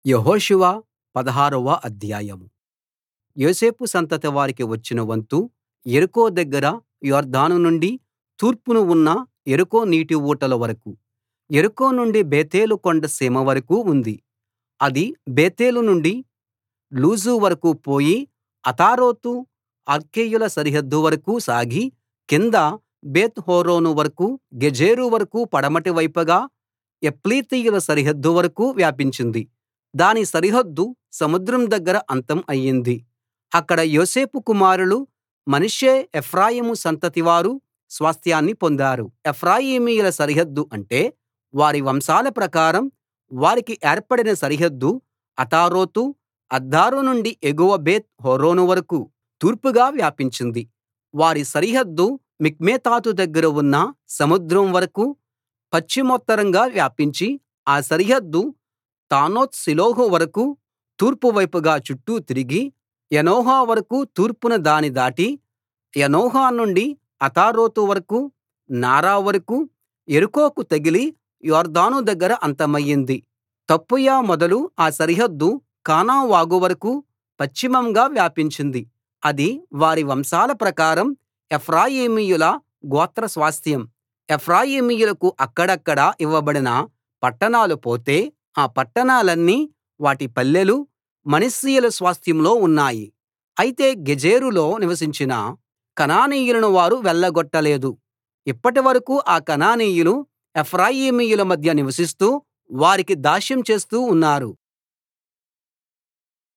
యెహోషువ పదహారవ అధ్యాయం యోసేపు సంతతి వారికి వచ్చిన వంతు యెరికో దగ్గర యొర్దాను నుండి తూర్పున ఉన్న యెరికో నీటి ఊటల వరకూ యెరికో నుండి బేతేలు కొండ సీమ వరకూ ఉంది అది బేతేలు నుండి లూజు వరకూ పోయి అతారోతు అర్కీయుల సరిహద్దు వరకూ సాగి కింద బేత్ హోరోను వరకూ గెజెరు వరకూ పడమటి వైపుగా యప్లీతీయుల సరిహద్దు వరకూ వ్యాపించింది దాని సరిహద్దు సముద్రం దగ్గర అంతం అయింది అక్కడ యోసేపు కుమారులు మనష్షే ఎఫ్రాయిము సంతతివారు స్వాస్థ్యాన్ని పొందారు ఎఫ్రాయిమీయుల సరిహద్దు అంటే వారి వంశాల ప్రకారం వారికి ఏర్పడిన సరిహద్దు అతారోతు అద్దారు నుండి ఎగువ బేత్ హోరోను వరకూ తూర్పుగా వ్యాపించింది వారి సరిహద్దు మిక్మెతాతు దగ్గర ఉన్న సముద్రం వరకూ పశ్చిమోత్తరంగా వ్యాపించి ఆ సరిహద్దు తానోత్ షిలోహు వరకూ తూర్పు వైపుగా చుట్టూ తిరిగి యనోహ వరకూ తూర్పున దాని దాటి యనోహ నుండి అతారోతు వరకూ నారా వరకూ యెరికోకు తగిలి యొర్దాను దగ్గర అంతమయింది తప్పూయ మొదలు ఆ సరిహద్దు కానా వాగు వరకూ పశ్చిమంగా వ్యాపించింది అది వారి వంశాల ప్రకారం ఎఫ్రాయిమీయుల గోత్ర స్వాస్థ్యం ఎఫ్రాయిమీయులకు అక్కడక్కడ ఇవ్వబడిన పట్టణాలు పోతే ఆ పట్టణాలన్నీ వాటి పల్లెలూ మనష్షీయుల స్వాస్థ్యంలో ఉన్నాయి అయితే గెజెరులో నివసించిన కనానీయులను వారు వెళ్ళగొట్టలేదు ఇప్పటి వరకూ ఆ కనానీయులు ఎఫ్రాయిమీయుల మధ్య నివసిస్తూ వారికి దాస్యం చేస్తూ ఉన్నారు